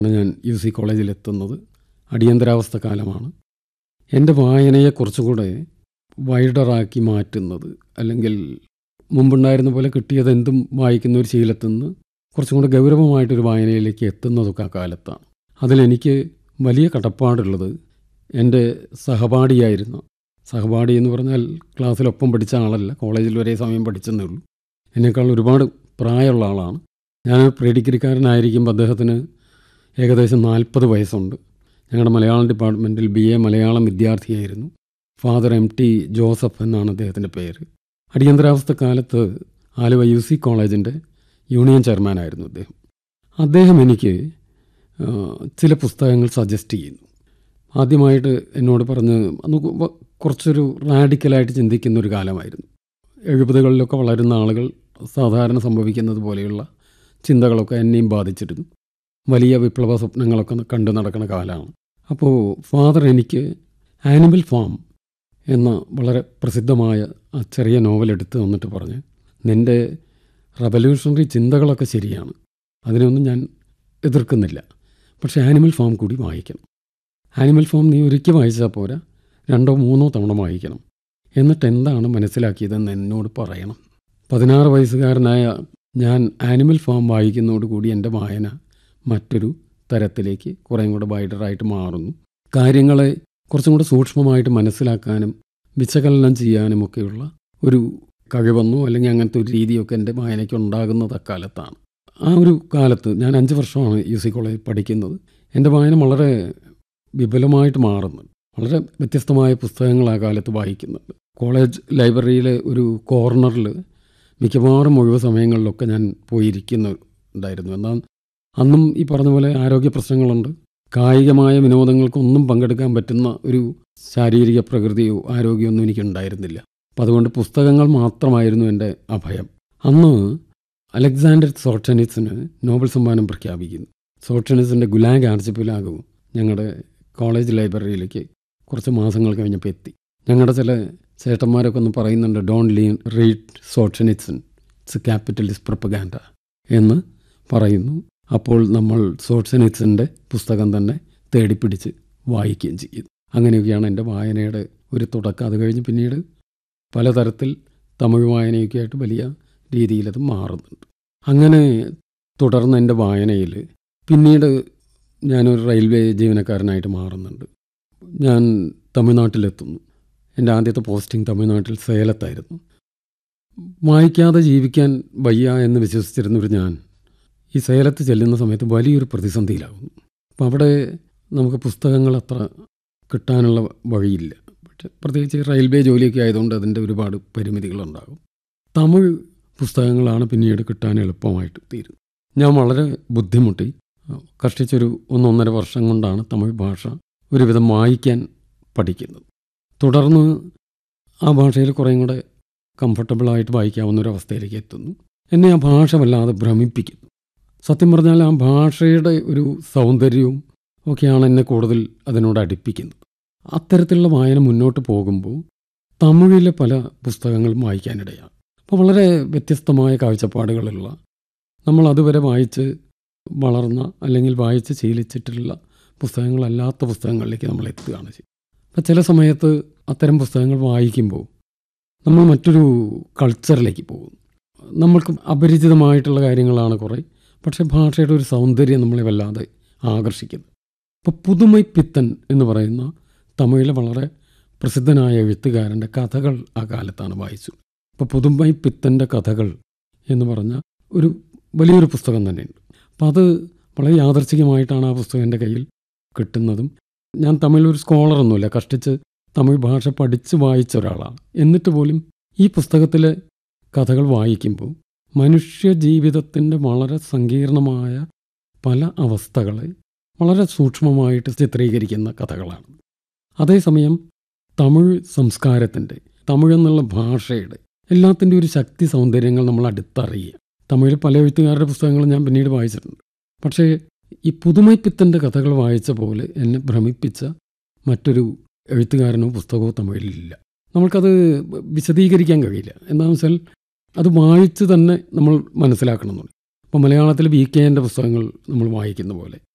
ഞാൻ U C കോളേജിലെത്തുന്നത് അടിയന്തരാവസ്ഥ കാലമാണ് എൻ്റെ വായനയെ കുറച്ചുകൂടെ വൈഡറാക്കി മാറ്റുന്നത് അല്ലെങ്കിൽ മുമ്പുണ്ടായിരുന്ന പോലെ കിട്ടിയത് എന്തും വായിക്കുന്ന ഒരു ശീലത്തിൽ നിന്ന് കുറച്ചും കൂടെ ഗൗരവമായിട്ടൊരു വായനയിലേക്ക് എത്തുന്നതൊക്കെ ആ കാലത്താണ് അതിലെനിക്ക് വലിയ കടപ്പാടുള്ളത് എൻ്റെ സഹപാഠിയായിരുന്ന സഹപാഠി എന്ന് പറഞ്ഞാൽ ക്ലാസ്സിലൊപ്പം പഠിച്ച ആളല്ല കോളേജിൽ ഒരേ സമയം പഠിച്ചെന്നേ ഉള്ളൂ എന്നേക്കാൾ ഒരുപാട് പ്രായമുള്ള ആളാണ് ഞാൻ പ്രീ ഡിഗ്രിക്കാരനായിരിക്കുമ്പോൾ അദ്ദേഹത്തിന് ഏകദേശം നാൽപ്പത് വയസ്സുണ്ട് ഞങ്ങളുടെ മലയാളം ഡിപ്പാർട്ട്മെൻറ്റിൽ ബി എ മലയാളം വിദ്യാർത്ഥിയായിരുന്നു ഫാദർ എം ടി ജോസഫ് എന്നാണ് അദ്ദേഹത്തിൻ്റെ പേര് അടിയന്തരാവസ്ഥ കാലത്ത് Aluva U C college union ചെയർമാനായിരുന്നു അദ്ദേഹം അദ്ദേഹം എനിക്ക് ആ, ചില പുസ്തകങ്ങൾ സജസ്റ്റ് ചെയ്യുന്നു ആദ്യമായിട്ട് എന്നോട് പറഞ്ഞ് അന്ന് കു- കുറച്ചൊരു റാഡിക്കലായിട്ട് ചിന്തിക്കുന്ന ഒരു കാലമായിരുന്നു എഴുപതുകളിലൊക്കെ വളരുന്ന ആളുകൾ സാധാരണ സംഭവിക്കുന്നത് പോലെയുള്ള ചിന്തകളൊക്കെ എന്നെയും ബാധിച്ചിരുന്നു വലിയ വിപ്ലവ സ്വപ്നങ്ങളൊക്കെ കണ്ടു നടക്കുന്ന കാലമാണ് അപ്പോൾ ഫാദർ എനിക്ക് ആനിമൽ ഫാം എന്ന വളരെ പ്രസിദ്ധമായ ആ ചെറിയ നോവൽ എടുത്ത് വന്നിട്ട് പറഞ്ഞ് നിൻ്റെ റവല്യൂഷണറി ചിന്തകളൊക്കെ ശരിയാണ് അതിനൊന്നും ഞാൻ എതിർക്കുന്നില്ല പക്ഷേ ആനിമൽ ഫാം കൂടി വായിക്കണം ആനിമൽ ഫാം നീ ഒരിക്കൽ വായിച്ചാൽ പോരാ രണ്ടോ മൂന്നോ തവണ വായിക്കണം എന്നിട്ട് എന്താണ് മനസ്സിലാക്കിയതെന്ന് എന്നോട് പറയണം പതിനാറ് വയസ്സുകാരനായ ഞാൻ ആനിമൽ ഫാം വായിക്കുന്നതോടുകൂടി എൻ്റെ വായന മറ്റൊരു തരത്തിലേക്ക് കുറേയും കൂടെ വൈഡറായിട്ട് മാറുന്നു കാര്യങ്ങളെ കുറച്ചും കൂടെ സൂക്ഷ്മമായിട്ട് മനസ്സിലാക്കാനും വിശകലനം ചെയ്യാനുമൊക്കെയുള്ള ഒരു കഴിവെന്നോ അല്ലെങ്കിൽ അങ്ങനത്തെ ഒരു രീതിയൊക്കെ എൻ്റെ വായനയ്ക്ക് ഉണ്ടാകുന്നത് അക്കാലത്താണ് ആ ഒരു കാലത്ത് ഞാൻ അഞ്ച് വർഷമാണ് യു സി കോളേജിൽ പഠിക്കുന്നത് എൻ്റെ വായന വളരെ വിപുലമായിട്ട് മാറുന്നുണ്ട് വളരെ വ്യത്യസ്തമായ പുസ്തകങ്ങൾ ആ കാലത്ത് വായിക്കുന്നുണ്ട് കോളേജ് ലൈബ്രറിയിലെ ഒരു കോർണറിൽ മിക്കവാറും ഒഴിവ് സമയങ്ങളിലൊക്കെ ഞാൻ പോയിരിക്കുന്നുണ്ടായിരുന്നു എന്നാൽ അന്നും ഈ പറഞ്ഞ പോലെ ആരോഗ്യ പ്രശ്നങ്ങളുണ്ട് കായികമായ വിനോദങ്ങൾക്കൊന്നും പങ്കെടുക്കാൻ പറ്റുന്ന ഒരു ശാരീരിക പ്രകൃതിയോ ആരോഗ്യമൊന്നും എനിക്കുണ്ടായിരുന്നില്ല അപ്പം അതുകൊണ്ട് പുസ്തകങ്ങൾ മാത്രമായിരുന്നു എൻ്റെ അഭയം അന്ന് അലക്സാണ്ടർ സോട്ടനിസിന് നോബൽ സമ്മാനം പ്രഖ്യാപിക്കുന്നു സോട്ടനിസിൻ്റെ ഗുലാഗ് ആർച്ചിപ്പിലാകും ഞങ്ങളുടെ കോളേജ് ലൈബ്രറിയിലേക്ക് കുറച്ച് മാസങ്ങൾ കഴിഞ്ഞപ്പോൾ എത്തി ഞങ്ങളുടെ ചില ചേട്ടന്മാരൊക്കെ ഒന്ന് പറയുന്നുണ്ട് ഡോൺ ലീ read Solzhenitsyn it's capitalist propaganda എന്ന് പറയുന്നു അപ്പോൾ നമ്മൾ സോട്സനിറ്റ്സിൻ്റെ പുസ്തകം തന്നെ തേടിപ്പിടിച്ച് വായിക്കുകയും ചെയ്യും അങ്ങനെയൊക്കെയാണ് എൻ്റെ വായനയുടെ ഒരു തുടക്കം അത് കഴിഞ്ഞ് പിന്നീട് പലതരത്തിൽ തമിഴ് വായനയൊക്കെ ആയിട്ട് വലിയ രീതിയിലത് മാറുന്നുണ്ട് അങ്ങനെ തുടർന്ന് എൻ്റെ വായനയിൽ പിന്നീട് ഞാനൊരു റെയിൽവേ ജീവനക്കാരനായിട്ട് മാറുന്നുണ്ട് ഞാൻ തമിഴ്നാട്ടിലെത്തുന്നു എൻ്റെ ആദ്യത്തെ പോസ്റ്റിംഗ് തമിഴ്നാട്ടിൽ സേലത്തായിരുന്നു വായിക്കാതെ ജീവിക്കാൻ വയ്യ എന്ന് വിശ്വസിച്ചിരുന്നൊരു ഞാൻ ഈ സേലത്ത് ചെല്ലുന്ന സമയത്ത് വലിയൊരു പ്രതിസന്ധിയിലാകുന്നു അപ്പം അവിടെ നമുക്ക് പുസ്തകങ്ങൾ അത്ര കിട്ടാനുള്ള വഴിയില്ല പക്ഷെ പ്രത്യേകിച്ച് റെയിൽവേ ജോലിയൊക്കെ ആയതുകൊണ്ട് അതിൻ്റെ ഒരുപാട് പരിമിതികളുണ്ടാകും തമിഴ് പുസ്തകങ്ങളാണ് പിന്നീട് കിട്ടാൻ എളുപ്പമായിട്ട് തീരും ഞാൻ വളരെ ബുദ്ധിമുട്ടി കഷ്ടിച്ചൊരു ഒന്നൊന്നര വർഷം കൊണ്ടാണ് തമിഴ് ഭാഷ ഒരുവിധം വായിക്കാൻ പഠിക്കുന്നത് തുടർന്ന് ആ ഭാഷയിൽ കുറേയും കൂടെ കംഫർട്ടബിളായിട്ട് വായിക്കാവുന്ന ഒരു അവസ്ഥയിലേക്ക് എത്തുന്നു എന്നെ ആ ഭാഷ വല്ലാതെ ഭ്രമിപ്പിക്കുന്നു സത്യം പറഞ്ഞാൽ ആ ഭാഷയുടെ ഒരു സൗന്ദര്യവും ഒക്കെയാണ് എന്നെ കൂടുതൽ അതിനോട് അടുപ്പിക്കുന്നത് അത്തരത്തിലുള്ള വായന മുന്നോട്ട് പോകുമ്പോൾ തമിഴിലെ പല പുസ്തകങ്ങളും വായിക്കാനിടയാണ് അപ്പോൾ വളരെ വ്യത്യസ്തമായ കാഴ്ചപ്പാടുകളുള്ള നമ്മൾ അതുവരെ വായിച്ച് വളർന്ന അല്ലെങ്കിൽ വായിച്ച് ശീലിച്ചിട്ടുള്ള പുസ്തകങ്ങളല്ലാത്ത പുസ്തകങ്ങളിലേക്ക് നമ്മൾ എത്തുകയാണ് ചെയ്യുന്നത് അപ്പം ചില സമയത്ത് അത്തരം പുസ്തകങ്ങൾ വായിക്കുമ്പോൾ നമ്മൾ മറ്റൊരു കൾച്ചറിലേക്ക് പോകും നമ്മൾക്ക് അപരിചിതമായിട്ടുള്ള കാര്യങ്ങളാണ് കുറേ പക്ഷേ ഭാഷയുടെ ഒരു സൗന്ദര്യം നമ്മളെ വല്ലാതെ ആകർഷിക്കുന്നു ഇപ്പോൾ പുതുമൈപ്പിത്തൻ എന്ന് പറയുന്ന തമിഴിലെ വളരെ പ്രസിദ്ധനായ എഴുത്തുകാരൻ്റെ കഥകൾ ആ കാലത്താണ് വായിച്ചു ഇപ്പോൾ പുതുമൈപ്പിത്തൻ്റെ കഥകൾ എന്ന് പറഞ്ഞ ഒരു വലിയൊരു പുസ്തകം തന്നെയുണ്ട് അപ്പം അത് വളരെ യാദർച്ഛികമായിട്ടാണ് ആ പുസ്തകം എൻ്റെ കയ്യിൽ കിട്ടുന്നതും ഞാൻ തമിഴ് ഒരു സ്കോളറൊന്നുമില്ല കഷ്ടിച്ച് തമിഴ് ഭാഷ പഠിച്ച് വായിച്ച ഒരാളാണ് എന്നിട്ട് പോലും ഈ പുസ്തകത്തിലെ കഥകൾ വായിക്കുമ്പോൾ മനുഷ്യ ജീവിതത്തിൻ്റെ വളരെ സങ്കീർണമായ പല അവസ്ഥകളെ വളരെ സൂക്ഷ്മമായിട്ട് ചിത്രീകരിക്കുന്ന കഥകളാണ് അതേസമയം തമിഴ് സംസ്കാരത്തിൻ്റെ തമിഴ് എന്നുള്ള ഭാഷയുടെ എല്ലാത്തിൻ്റെ ഒരു ശക്തി സൗന്ദര്യങ്ങൾ നമ്മൾ അടുത്തറിയുക തമിഴിൽ പല എഴുത്തുകാരുടെ പുസ്തകങ്ങൾ ഞാൻ പിന്നീട് വായിച്ചിട്ടുണ്ട് പക്ഷേ ഈ പുതുമൈപ്പിത്തൻ്റെ കഥകൾ വായിച്ച പോലെ എന്നെ ഭ്രമിപ്പിച്ച മറ്റൊരു എഴുത്തുകാരനോ പുസ്തകമോ തമിഴിലില്ല നമ്മൾക്കത് വിശദീകരിക്കാൻ കഴിയില്ല എന്താണെന്ന് വെച്ചാൽ അത് വായിച്ച് തന്നെ നമ്മൾ മനസ്സിലാക്കണം എന്നുള്ളൂ അപ്പോൾ മലയാളത്തിൽ വി കെ എൻ്റെ പുസ്തകങ്ങൾ നമ്മൾ വായിക്കുന്ന പോലെ